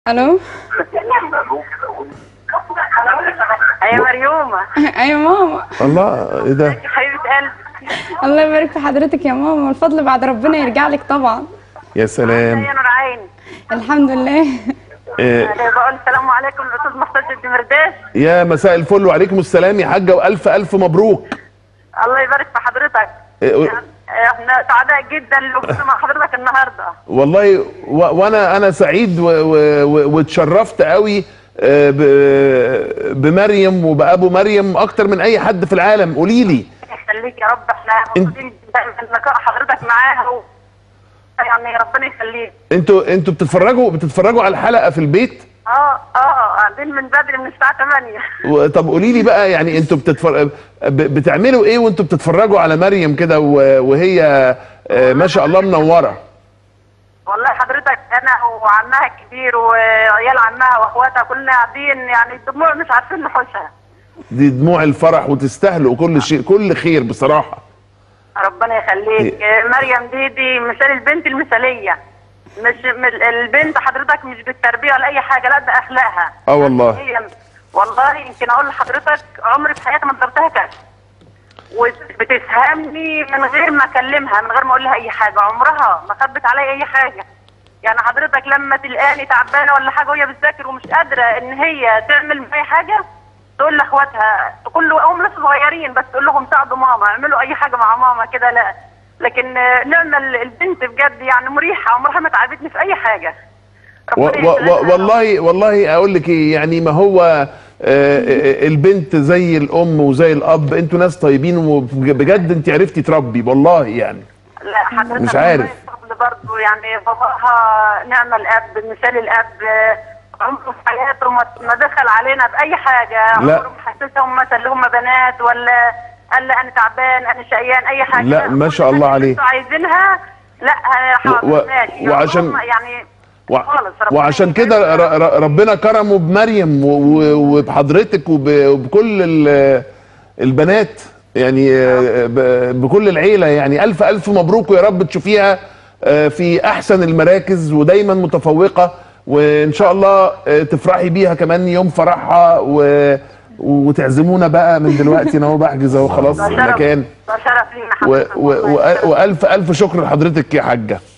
الو يا مريومة ايوه ماما الله ايه ده حبيبة قلبي الله يبارك في حضرتك يا ماما الفضل بعد ربنا يرجع لك طبعا يا سلام يا نور عيني الحمد لله إيه بقول السلام عليكم الأستاذ محتاج الدمرداش يا مساء الفل وعليكم السلام يا حاجه والف الف مبروك الله يبارك في حضرتك إيه يعني احنا سعداء جدا لوجودنا مع حضرتك النهارده والله و... وانا انا سعيد و... و... و... واتشرفت قوي آه، ب... بمريم وبابو مريم اكتر من اي حد في العالم قولي لي يخليك يا رب احنا مبسوطين دايما لقاء حضرتك معاها و... يعني ربنا يخليك انتوا انتوا بتتفرجوا بتتفرجوا على الحلقه في البيت اه اه قاعدين من بدري من الساعة 8 و- طب قولي لي بقى يعني انتوا بتتفر... ب- بتعملوا ايه وانتوا بتتفرجوا على مريم كده و- وهي آه، ما شاء الله منوره والله حضرتك انا وعمها الكبير وعيال عمها واخواتها كلنا قاعدين يعني الدموع مش عارفين نحوشها دي دموع الفرح وتستاهلوا كل شيء كل خير بصراحه ربنا يخليك مريم دي دي مثال البنت المثاليه مش مش- البنت حضرتك مش بالتربيه ولا اي حاجه لا ده اخلاقها اه والله هي والله يمكن اقول لحضرتك عمري في حياتي ما ضربتها كده وبتفهمني من غير ما اكلمها من غير ما اقول لها اي حاجه عمرها ما خبت عليا اي حاجه يعني حضرتك لما تلقاني تعبانه ولا حاجه وهي بتذاكر ومش قادره ان هي تعمل معايا حاجه تقول لاخواتها كل هم لسه صغيرين بس تقول لهم ساعدوا ماما اعملوا اي حاجه مع ماما كده لا لكن آه، نعمه البنت بجد يعني مريحه عمرها ما تعبتني في اي حاجه و ربنا و يخليها. و والله والله اقول لك ايه يعني ما هو آه، آه، البنت زي الام وزي الاب انتوا ناس طيبين وبجد انت عرفتي تربي والله يعني لا حضرتك مش عارف. الله يفضل برضه يعني باباها نعم الاب مثال الاب آه، عمره في حياته ما ما دخل علينا باي حاجه لا. عمره ما حسسهم مثلا اللي هم بنات ولا قال لي انا تعبان انا شقيان اي حاجه لا، ما شاء الله كل حاجة عليه. انتوا عايزينها لا آه، حاضر و- ماشي وعشان- هم يعني و- خالص ربنا وعشان كده يخليك. ر- ر- ربنا كرمه بمريم و- و- وبحضرتك وب- وبكل ال- البنات يعني آه، ب- بكل العيله يعني الف الف مبروك ويا رب تشوفيها آه، في احسن المراكز ودايما متفوقه وان شاء الله آه، تفرحي بيها كمان يوم فرحها و وتعزمونا بقى من دلوقتي انا اهو بحجز اهو خلاص ده شرف- المكان ده شرف لينا و- حضرتك و- والله، و- شرف. والف الف شكر لحضرتك يا حاجه